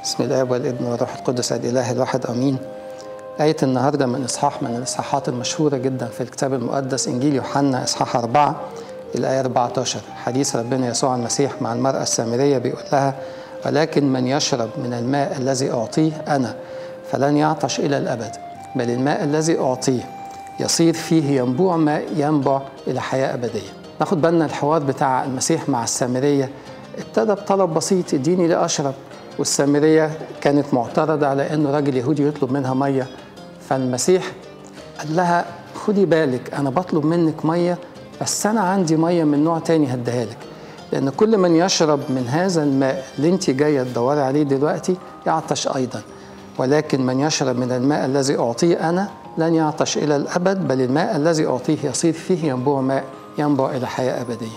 بسم الاب والابن والروح القدس الاله الواحد امين آية النهارده من إصحاح من الإصحاحات المشهورة جدا في الكتاب المقدس إنجيل يوحنا إصحاح أربعة الآية 14 حديث ربنا يسوع المسيح مع المرأة السامرية بيقول لها ولكن من يشرب من الماء الذي أعطيه أنا فلن يعطش إلى الأبد بل الماء الذي أعطيه يصير فيه ينبوع ماء ينبع إلى حياة أبدية ناخد بالنا الحوار بتاع المسيح مع السامرية ابتدى بطلب بسيط اديني لأشرب والسامرية كانت معترضة على أنه راجل يهودي يطلب منها مية فالمسيح قال لها خدي بالك أنا بطلب منك مية بس أنا عندي مية من نوع تاني هديها لك لأن كل من يشرب من هذا الماء اللي أنت جاية تدوري عليه دلوقتي يعطش أيضا ولكن من يشرب من الماء الذي أعطيه أنا لن يعطش إلى الأبد بل الماء الذي أعطيه يصير فيه ينبوع ماء ينبع إلى حياة أبدية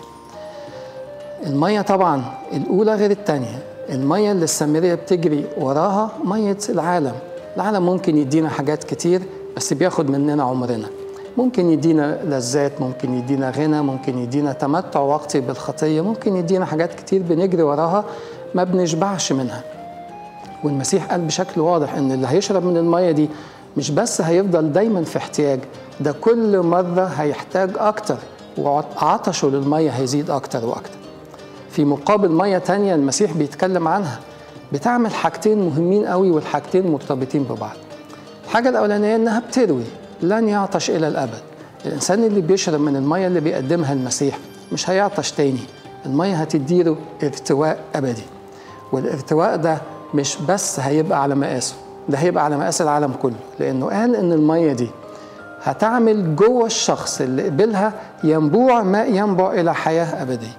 المية طبعا الأولى غير الثانية المية اللي السامرية بتجري وراها مية العالم العالم ممكن يدينا حاجات كتير بس بياخد مننا عمرنا ممكن يدينا لذات ممكن يدينا غنى ممكن يدينا تمتع وقتي بالخطية ممكن يدينا حاجات كتير بنجري وراها ما بنشبعش منها والمسيح قال بشكل واضح ان اللي هيشرب من المية دي مش بس هيفضل دايما في احتياج ده كل مرة هيحتاج أكتر وعطشه للمية هيزيد أكتر وأكتر في مقابل مية تانية المسيح بيتكلم عنها بتعمل حاجتين مهمين قوي والحاجتين مرتبطين ببعض الحاجة الأولانية إنها بتروي لن يعطش إلى الأبد الإنسان اللي بيشرب من المية اللي بيقدمها المسيح مش هيعطش تاني المية هتديله ارتواء أبدي والارتواء ده مش بس هيبقى على مقاسه ده هيبقى على مقاس العالم كله لأنه قال إن المية دي هتعمل جوه الشخص اللي قبلها ينبوع ماء ينبع إلى حياة أبدية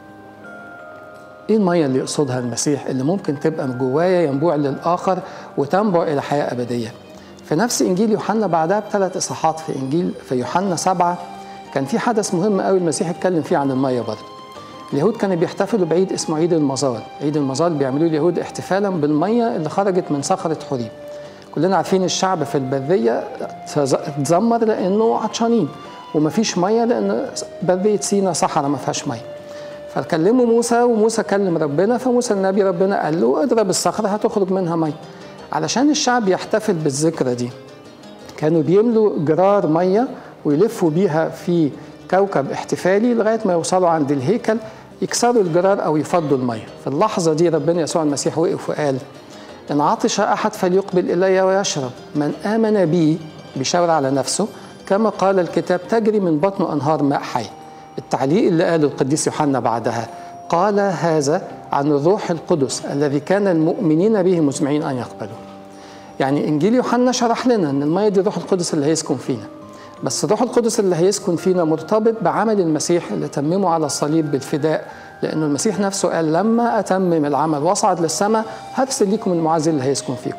ايه الميه اللي يقصدها المسيح اللي ممكن تبقى جوايا ينبوع للاخر وتنبع الى حياه ابديه في نفس انجيل يوحنا بعدها بثلاث اصحاحات في انجيل في يوحنا سبعه كان في حدث مهم قوي المسيح اتكلم فيه عن الميه برضه اليهود كانوا بيحتفلوا بعيد اسمه عيد المظال عيد المظال بيعملوه اليهود احتفالا بالميه اللي خرجت من صخره حريب كلنا عارفين الشعب في البريه اتذمر لانه عطشانين ومفيش ميه لان بريه سينا صحراء ما فيهاش ميه فكلموا موسى وموسى كلم ربنا فموسى النبي ربنا قال له اضرب الصخره هتخرج منها ميه علشان الشعب يحتفل بالذكرى دي كانوا بيملوا جرار ميه ويلفوا بيها في كوكب احتفالي لغايه ما يوصلوا عند الهيكل يكسروا الجرار او يفضوا الميه في اللحظه دي ربنا يسوع المسيح وقف وقال ان عطش احد فليقبل الي ويشرب من امن بي بيشاور على نفسه كما قال الكتاب تجري من بطنه انهار ماء حي التعليق اللي قاله القديس يوحنا بعدها قال هذا عن الروح القدس الذي كان المؤمنين به مسمعين ان يقبلوا. يعني انجيل يوحنا شرح لنا ان الميه دي الروح القدس اللي هيسكن فينا. بس الروح القدس اللي هيسكن فينا مرتبط بعمل المسيح اللي تممه على الصليب بالفداء لانه المسيح نفسه قال لما اتمم العمل واصعد للسماء هرسل لكم المعزي اللي هيسكن فيكم.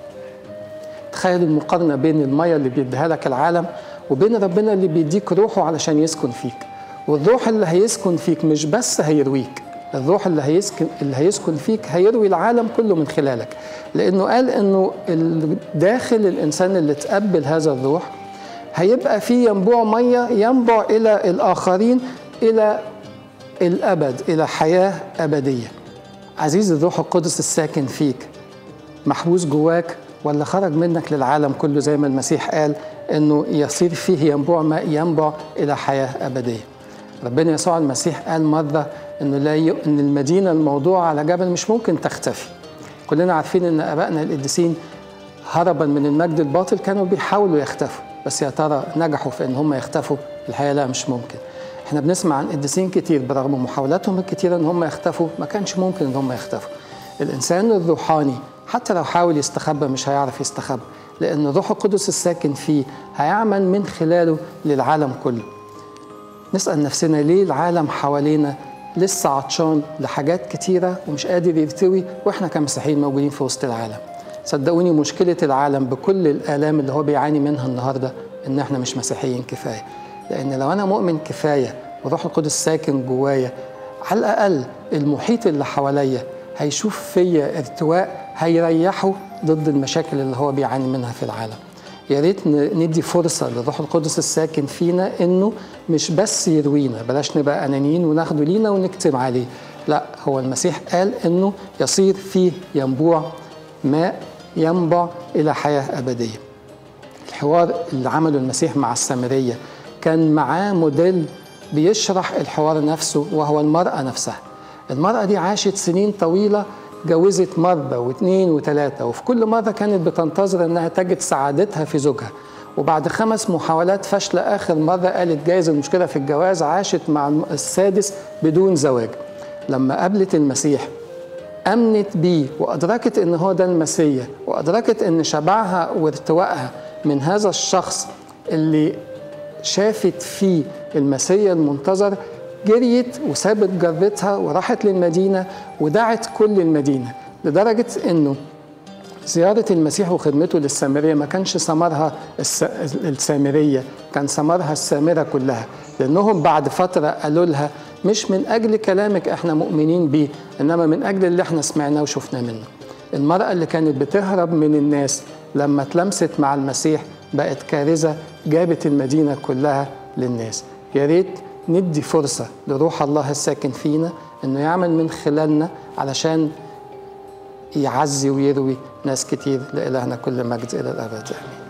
تخيل المقارنه بين الميه اللي بيديها لك العالم وبين ربنا اللي بيديك روحه علشان يسكن فيك. والروح اللي هيسكن فيك مش بس هيرويك الروح اللي هيسكن اللي هيسكن فيك هيروي العالم كله من خلالك لانه قال انه داخل الانسان اللي تقبل هذا الروح هيبقى فيه ينبوع ميه ينبع الى الاخرين الى الابد الى حياه ابديه عزيز الروح القدس الساكن فيك محبوس جواك ولا خرج منك للعالم كله زي ما المسيح قال انه يصير فيه ينبوع ماء ينبع الى حياه ابديه ربنا يسوع المسيح قال مرة إنه لا ي... إن المدينة الموضوعة على جبل مش ممكن تختفي. كلنا عارفين إن آبائنا القديسين هربا من المجد الباطل كانوا بيحاولوا يختفوا، بس يا ترى نجحوا في إن هم يختفوا؟ الحقيقة لا مش ممكن. إحنا بنسمع عن قديسين كتير برغم محاولاتهم الكتيرة إن هم يختفوا ما كانش ممكن إن هم يختفوا. الإنسان الروحاني حتى لو حاول يستخبى مش هيعرف يستخبى، لأن الروح القدس الساكن فيه هيعمل من خلاله للعالم كله. نسأل نفسنا ليه العالم حوالينا لسه عطشان لحاجات كتيرة ومش قادر يرتوي وإحنا كمسيحيين موجودين في وسط العالم صدقوني مشكلة العالم بكل الآلام اللي هو بيعاني منها النهاردة إن إحنا مش مسيحيين كفاية لأن لو أنا مؤمن كفاية وروح القدس ساكن جوايا على الأقل المحيط اللي حواليا هيشوف فيا ارتواء هيريحه ضد المشاكل اللي هو بيعاني منها في العالم يا ريت ندي فرصة للروح القدس الساكن فينا إنه مش بس يروينا بلاش نبقى أنانيين وناخده لينا ونكتم عليه لا هو المسيح قال إنه يصير فيه ينبوع ماء ينبع إلى حياة أبدية الحوار اللي عمله المسيح مع السامرية كان معاه موديل بيشرح الحوار نفسه وهو المرأة نفسها المرأة دي عاشت سنين طويلة جوزت مرة واثنين وثلاثة وفي كل مرة كانت بتنتظر انها تجد سعادتها في زوجها وبعد خمس محاولات فاشلة آخر مرة قالت جايز المشكلة في الجواز عاشت مع السادس بدون زواج لما قابلت المسيح أمنت بيه وأدركت إن هو ده المسيح وأدركت إن شبعها وارتوائها من هذا الشخص اللي شافت فيه المسيح المنتظر جريت وسابت جرتها وراحت للمدينة ودعت كل المدينة لدرجة إنه زيارة المسيح وخدمته للسامرية ما كانش ثمرها السامرية كان ثمرها السامرة كلها لأنهم بعد فترة قالوا لها مش من أجل كلامك إحنا مؤمنين بيه إنما من أجل اللي إحنا سمعناه وشفناه منه المرأة اللي كانت بتهرب من الناس لما اتلمست مع المسيح بقت كارثة جابت المدينة كلها للناس يا ريت ندي فرصة لروح الله الساكن فينا إنه يعمل من خلالنا علشان يعزي ويروي ناس كتير لإلهنا كل مجد إلى الأبد آمين